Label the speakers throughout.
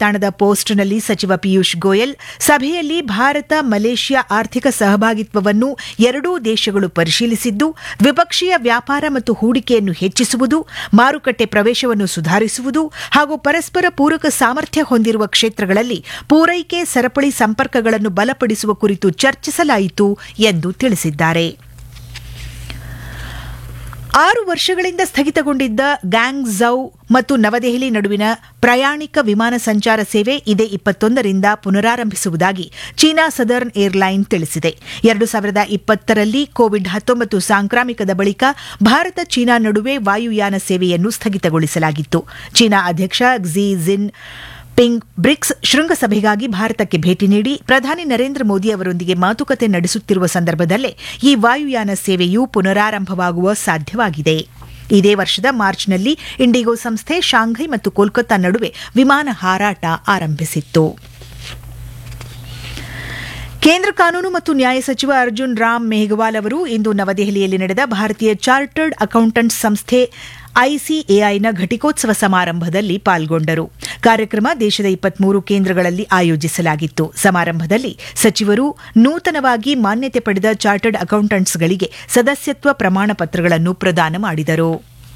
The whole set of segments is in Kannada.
Speaker 1: ಜಾಲತಾಣದ ಪೋಸ್ಟ್ನಲ್ಲಿ ಸಚಿವ ಪಿಯೂಷ್ ಗೋಯಲ್ ಸಭೆಯಲ್ಲಿ ಭಾರತ ಮಲೇಷ್ಯಾ ಆರ್ಥಿಕ ಸಹಭಾಗಿತ್ವವನ್ನು ಎರಡೂ ದೇಶಗಳು ಪರಿಶೀಲಿಸಿದ್ದು ದ್ವಿಪಕ್ಷೀಯ ವ್ಯಾಪಾರ ಮತ್ತು ಹೂಡಿಕೆಯನ್ನು ಹೆಚ್ಚಿಸುವುದು ಮಾರುಕಟ್ಟೆ ಪ್ರವೇಶವನ್ನು ಸುಧಾರಿಸುವುದು ಹಾಗೂ ಪರಸ್ಪರ ಪೂರಕ ಸಾಮರ್ಥ್ಯ ಹೊಂದಿರುವ ಕ್ಷೇತ್ರಗಳಲ್ಲಿ ಪೂರೈಕೆ ಸರಪಳಿ ಸಂಪರ್ಕಗಳನ್ನು ಬಲಪಡಿಸುವ ಕುರಿತು ಚರ್ಚಿಸಲಾಯಿತು ಎಂದು ತಿಳಿಸಿದ್ದಾರೆ ಆರು ವರ್ಷಗಳಿಂದ ಸ್ಥಗಿತಗೊಂಡಿದ್ದ ಗ್ಯಾಂಗ್ ಝೌ ಮತ್ತು ನವದೆಹಲಿ ನಡುವಿನ ಪ್ರಯಾಣಿಕ ವಿಮಾನ ಸಂಚಾರ ಸೇವೆ ಇದೇ ಇಪ್ಪತ್ತೊಂದರಿಂದ ಪುನರಾರಂಭಿಸುವುದಾಗಿ ಚೀನಾ ಸದರ್ನ್ ಏರ್ಲೈನ್ ತಿಳಿಸಿದೆ ಎರಡು ಸಾವಿರದ ಇಪ್ಪತ್ತರಲ್ಲಿ ಕೋವಿಡ್ ಹತ್ತೊಂಬತ್ತು ಸಾಂಕ್ರಾಮಿಕದ ಬಳಿಕ ಭಾರತ ಚೀನಾ ನಡುವೆ ವಾಯುಯಾನ ಸೇವೆಯನ್ನು ಸ್ಥಗಿತಗೊಳಿಸಲಾಗಿತ್ತು ಚೀನಾ ಅಧ್ಯಕ್ಷ ಕ್ಸಿ ಜಿನ್ ಪಿಂಗ್ ಬ್ರಿಕ್ಸ್ ಶೃಂಗಸಭೆಗಾಗಿ ಭಾರತಕ್ಕೆ ಭೇಟಿ ನೀಡಿ ಪ್ರಧಾನಿ ನರೇಂದ್ರ ಮೋದಿ ಅವರೊಂದಿಗೆ ಮಾತುಕತೆ ನಡೆಸುತ್ತಿರುವ ಸಂದರ್ಭದಲ್ಲೇ ಈ ವಾಯುಯಾನ ಸೇವೆಯು ಪುನರಾರಂಭವಾಗುವ ಸಾಧ್ಯವಾಗಿದೆ ಇದೇ ವರ್ಷದ ಮಾರ್ಚ್ನಲ್ಲಿ ಇಂಡಿಗೋ ಸಂಸ್ಥೆ ಶಾಂಘೈ ಮತ್ತು ಕೋಲ್ಕತ್ತಾ ನಡುವೆ ವಿಮಾನ ಹಾರಾಟ ಆರಂಭಿಸಿತ್ತು ಕೇಂದ್ರ ಕಾನೂನು ಮತ್ತು ನ್ಯಾಯ ಸಚಿವ ಅರ್ಜುನ್ ರಾಮ್ ಮೇಘವಾಲ್ ಅವರು ಇಂದು ನವದೆಹಲಿಯಲ್ಲಿ ನಡೆದ ಭಾರತೀಯ ಚಾರ್ಟರ್ಡ್ ಅಕೌಂಟೆಂಟ್ಸ್ ಸಂಸ್ಥೆ ಐಸಿಎಐನ ಘಟಿಕೋತ್ಸವ ಸಮಾರಂಭದಲ್ಲಿ ಪಾಲ್ಗೊಂಡರು ಕಾರ್ಯಕ್ರಮ ದೇಶದ ಇಪ್ಪತ್ಮೂರು ಕೇಂದ್ರಗಳಲ್ಲಿ ಆಯೋಜಿಸಲಾಗಿತ್ತು ಸಮಾರಂಭದಲ್ಲಿ ಸಚಿವರು ನೂತನವಾಗಿ ಮಾನ್ಯತೆ ಪಡೆದ ಚಾರ್ಟರ್ಡ್ ಅಕೌಂಟೆಂಟ್ಸ್ಗಳಿಗೆ ಸದಸ್ಯತ್ವ ಪ್ರಮಾಣ ಪತ್ರಗಳನ್ನು ಪ್ರದಾನ ಮಾಡಿದರು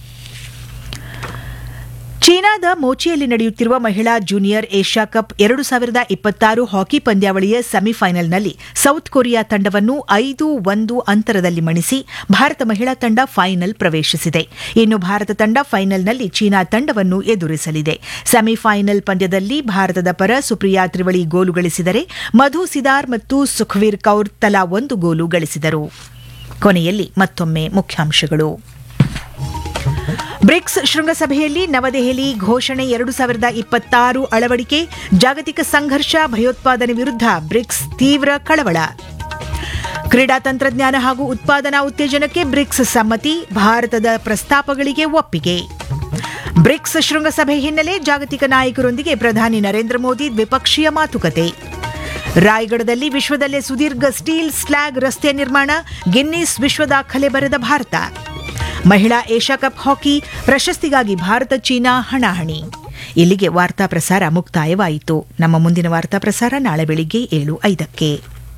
Speaker 1: ಚೀನಾದ ಮೋಚಿಯಲ್ಲಿ ನಡೆಯುತ್ತಿರುವ ಮಹಿಳಾ ಜೂನಿಯರ್ ಏಷ್ಯಾ ಕಪ್ ಎರಡು ಸಾವಿರದ ಇಪ್ಪತ್ತಾರು ಹಾಕಿ ಪಂದ್ಯಾವಳಿಯ ಸೆಮಿಫೈನಲ್ನಲ್ಲಿ ಸೌತ್ ಕೊರಿಯಾ ತಂಡವನ್ನು ಐದು ಒಂದು ಅಂತರದಲ್ಲಿ ಮಣಿಸಿ ಭಾರತ ಮಹಿಳಾ ತಂಡ ಫೈನಲ್ ಪ್ರವೇಶಿಸಿದೆ ಇನ್ನು ಭಾರತ ತಂಡ ಫೈನಲ್ನಲ್ಲಿ ಚೀನಾ ತಂಡವನ್ನು ಎದುರಿಸಲಿದೆ ಸೆಮಿಫೈನಲ್ ಪಂದ್ಯದಲ್ಲಿ ಭಾರತದ ಪರ ಸುಪ್ರಿಯಾ ತ್ರಿವಳಿ ಗೋಲು ಗಳಿಸಿದರೆ ಮಧು ಸಿದಾರ್ ಮತ್ತು ಸುಖವೀರ್ ಕೌರ್ ತಲಾ ಒಂದು ಗೋಲು ಗಳಿಸಿದರು ಕೊನೆಯಲ್ಲಿ ಮತ್ತೊಮ್ಮೆ ಮುಖ್ಯಾಂಶಗಳು ಬ್ರಿಕ್ಸ್ ಶೃಂಗಸಭೆಯಲ್ಲಿ ನವದೆಹಲಿ ಘೋಷಣೆ ಎರಡು ಸಾವಿರದ ಇಪ್ಪತ್ತಾರು ಅಳವಡಿಕೆ ಜಾಗತಿಕ ಸಂಘರ್ಷ ಭಯೋತ್ಪಾದನೆ ವಿರುದ್ಧ ಬ್ರಿಕ್ಸ್ ತೀವ್ರ ಕಳವಳ ಕ್ರೀಡಾ ತಂತ್ರಜ್ಞಾನ ಹಾಗೂ ಉತ್ಪಾದನಾ ಉತ್ತೇಜನಕ್ಕೆ ಬ್ರಿಕ್ಸ್ ಸಮ್ಮತಿ ಭಾರತದ ಪ್ರಸ್ತಾಪಗಳಿಗೆ ಒಪ್ಪಿಗೆ ಬ್ರಿಕ್ಸ್ ಶೃಂಗಸಭೆ ಹಿನ್ನೆಲೆ ಜಾಗತಿಕ ನಾಯಕರೊಂದಿಗೆ ಪ್ರಧಾನಿ ನರೇಂದ್ರ ಮೋದಿ ದ್ವಿಪಕ್ಷೀಯ ಮಾತುಕತೆ ರಾಯಗಢದಲ್ಲಿ ವಿಶ್ವದಲ್ಲೇ ಸುದೀರ್ಘ ಸ್ಟೀಲ್ ಸ್ಲ್ಯಾಗ್ ರಸ್ತೆ ನಿರ್ಮಾಣ ಗಿನ್ನಿಸ್ ವಿಶ್ವ ದಾಖಲೆ ಬರೆದ ಭಾರತ ಮಹಿಳಾ ಏಷ್ಯಾ ಕಪ್ ಹಾಕಿ ಪ್ರಶಸ್ತಿಗಾಗಿ ಭಾರತ ಚೀನಾ ಹಣಾಹಣಿ ಇಲ್ಲಿಗೆ ವಾರ್ತಾ ಪ್ರಸಾರ ಮುಕ್ತಾಯವಾಯಿತು ನಮ್ಮ ಮುಂದಿನ ವಾರ್ತಾ ಪ್ರಸಾರ ನಾಳೆ ಬೆಳಿಗ್ಗೆ ಏಳು ಐದಕ್ಕೆ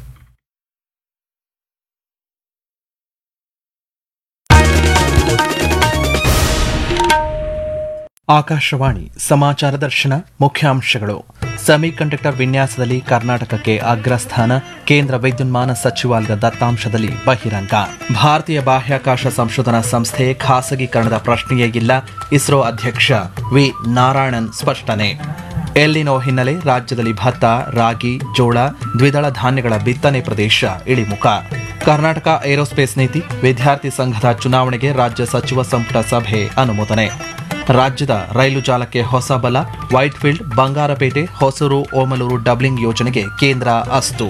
Speaker 2: ಆಕಾಶವಾಣಿ ಸಮಾಚಾರ ದರ್ಶನ ಮುಖ್ಯಾಂಶಗಳು ಸೆಮಿಕಂಡಕ್ಟರ್ ವಿನ್ಯಾಸದಲ್ಲಿ ಕರ್ನಾಟಕಕ್ಕೆ ಅಗ್ರಸ್ಥಾನ ಕೇಂದ್ರ ವಿದ್ಯುನ್ಮಾನ ಸಚಿವಾಲಯದ ದತ್ತಾಂಶದಲ್ಲಿ ಬಹಿರಂಗ ಭಾರತೀಯ ಬಾಹ್ಯಾಕಾಶ ಸಂಶೋಧನಾ ಸಂಸ್ಥೆ ಖಾಸಗೀಕರಣದ ಪ್ರಶ್ನೆಯೇ ಇಲ್ಲ ಇಸ್ರೋ ಅಧ್ಯಕ್ಷ ವಿ ನಾರಾಯಣನ್ ಸ್ಪಷ್ಟನೆ ಎಲ್ಲಿನೋ ಹಿನ್ನೆಲೆ ರಾಜ್ಯದಲ್ಲಿ ಭತ್ತ ರಾಗಿ ಜೋಳ ದ್ವಿದಳ ಧಾನ್ಯಗಳ ಬಿತ್ತನೆ ಪ್ರದೇಶ ಇಳಿಮುಖ ಕರ್ನಾಟಕ ಏರೋಸ್ಪೇಸ್ ನೀತಿ ವಿದ್ಯಾರ್ಥಿ ಸಂಘದ ಚುನಾವಣೆಗೆ ರಾಜ್ಯ ಸಚಿವ ಸಂಪುಟ ಸಭೆ ಅನುಮೋದನೆ ರಾಜ್ಯದ ರೈಲು ಜಾಲಕ್ಕೆ ಹೊಸ ಬಲ ವೈಟ್ಫೀಲ್ಡ್ ಬಂಗಾರಪೇಟೆ ಹೊಸೂರು ಓಮಲೂರು ಡಬ್ಲಿಂಗ್ ಯೋಜನೆಗೆ ಕೇಂದ್ರ ಅಸ್ತು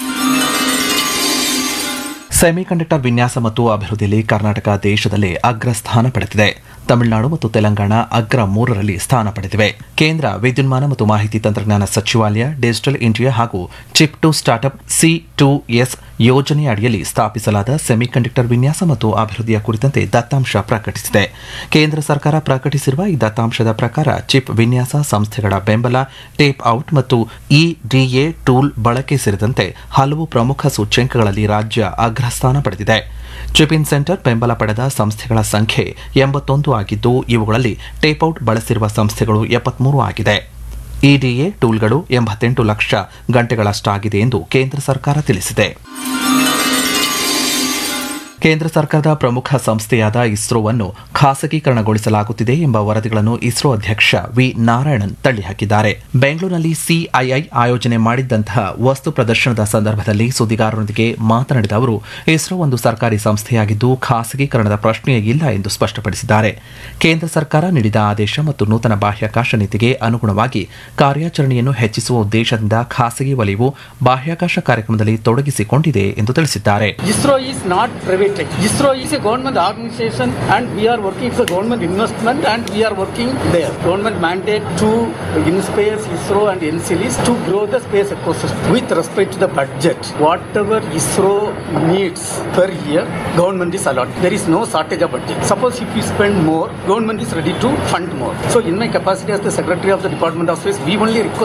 Speaker 2: ಸೆಮಿಕಂಡಕ್ಟರ್ ವಿನ್ಯಾಸ ಮತ್ತು ಅಭಿವೃದ್ಧಿಯಲ್ಲಿ ಕರ್ನಾಟಕ ದೇಶದಲ್ಲೇ ಅಗ್ರಸ್ಥಾನ ಪಡೆದಿದೆ ತಮಿಳುನಾಡು ಮತ್ತು ತೆಲಂಗಾಣ ಅಗ್ರ ಮೂರರಲ್ಲಿ ಸ್ಥಾನ ಪಡೆದಿವೆ ಕೇಂದ್ರ ವಿದ್ಯುನ್ಮಾನ ಮತ್ತು ಮಾಹಿತಿ ತಂತ್ರಜ್ಞಾನ ಸಚಿವಾಲಯ ಡಿಜಿಟಲ್ ಇಂಡಿಯಾ ಹಾಗೂ chip to startup C two S ಯೋಜನೆಯ ಅಡಿಯಲ್ಲಿ ಸ್ಥಾಪಿಸಲಾದ ಸೆಮಿಕಂಡಕ್ಟರ್ ವಿನ್ಯಾಸ ಮತ್ತು ಅಭಿವೃದ್ಧಿಯ ಕುರಿತಂತೆ ದತ್ತಾಂಶ ಪ್ರಕಟಿಸಿದೆ ಕೇಂದ್ರ ಸರ್ಕಾರ ಪ್ರಕಟಿಸಿರುವ ಈ ದತ್ತಾಂಶದ ಪ್ರಕಾರ ಚಿಪ್ ವಿನ್ಯಾಸ ಸಂಸ್ಥೆಗಳ ಬೆಂಬಲ ಟೇಪ್ ಔಟ್ ಮತ್ತು ಇಡಿಎ ಟೂಲ್ ಬಳಕೆ ಸೇರಿದಂತೆ ಹಲವು ಪ್ರಮುಖ ಸೂಚ್ಯಂಕಗಳಲ್ಲಿ ರಾಜ್ಯ ಅಗ್ರಸ್ಥಾನ ಪಡೆದಿದೆ ಚಿಪ್ ಇನ್ ಸೆಂಟರ್ ಬೆಂಬಲ ಪಡೆದ ಸಂಸ್ಥೆಗಳ ಸಂಖ್ಯೆ ಎಂಬತ್ತೊಂದು ಆಗಿದ್ದು ಇವುಗಳಲ್ಲಿ ಟೇಪ್ಔಟ್ ಬಳಸಿರುವ ಸಂಸ್ಥೆಗಳು ಎಪ್ಪತ್ಮೂರು ಆಗಿದೆ ಇಡಿಎ ಟೂಲ್ಗಳು ಎಂಬತ್ತೆಂಟು ಲಕ್ಷ ಗಂಟೆಗಳಷ್ಟಾಗಿದೆ ಎಂದು ಕೇಂದ್ರ ಸರ್ಕಾರ ತಿಳಿಸಿದೆ ಕೇಂದ್ರ ಸರ್ಕಾರದ ಪ್ರಮುಖ ಸಂಸ್ಥೆಯಾದ ಇಸ್ರೋವನ್ನು ಖಾಸಗೀಕರಣಗೊಳಿಸಲಾಗುತ್ತಿದೆ ಎಂಬ ವರದಿಗಳನ್ನು ಇಸ್ರೋ ಅಧ್ಯಕ್ಷ ವಿ ನಾರಾಯಣನ್ ತಳ್ಳಿಹಾಕಿದ್ದಾರೆ ಬೆಂಗಳೂರಿನಲ್ಲಿ ಸಿಐಐ ಆಯೋಜನೆ ಮಾಡಿದ್ದಂತಹ ವಸ್ತು ಪ್ರದರ್ಶನದ ಸಂದರ್ಭದಲ್ಲಿ ಸುದ್ದಿಗಾರರೊಂದಿಗೆ ಮಾತನಾಡಿದ ಅವರು ಇಸ್ರೋ ಒಂದು ಸರ್ಕಾರಿ ಸಂಸ್ಥೆಯಾಗಿದ್ದು ಖಾಸಗೀಕರಣದ ಪ್ರಶ್ನೆಯೇ ಇಲ್ಲ ಎಂದು ಸ್ಪಷ್ಟಪಡಿಸಿದ್ದಾರೆ ಕೇಂದ್ರ ಸರ್ಕಾರ ನೀಡಿದ ಆದೇಶ ಮತ್ತು ನೂತನ ಬಾಹ್ಯಾಕಾಶ ನೀತಿಗೆ ಅನುಗುಣವಾಗಿ ಕಾರ್ಯಾಚರಣೆಯನ್ನು ಹೆಚ್ಚಿಸುವ ಉದ್ದೇಶದಿಂದ ಖಾಸಗಿ ವಲಯವು ಬಾಹ್ಯಾಕಾಶ ಕಾರ್ಯಕ್ರಮದಲ್ಲಿ ತೊಡಗಿಸಿಕೊಂಡಿದೆ ಎಂದು ತಿಳಿಸಿದ್ದಾರೆ
Speaker 3: ISRO is not private. ISRO is a government organization and we are working for government investment and we are working there. Government mandate to in space ISRO and NCLs to grow the space ecosystem with respect to the budget. Whatever ISRO needs per year, government is allotted. There is no shortage of budget. Suppose if we spend more, government is ready to fund more. So in my capacity as the Secretary of the Department of Space, we only request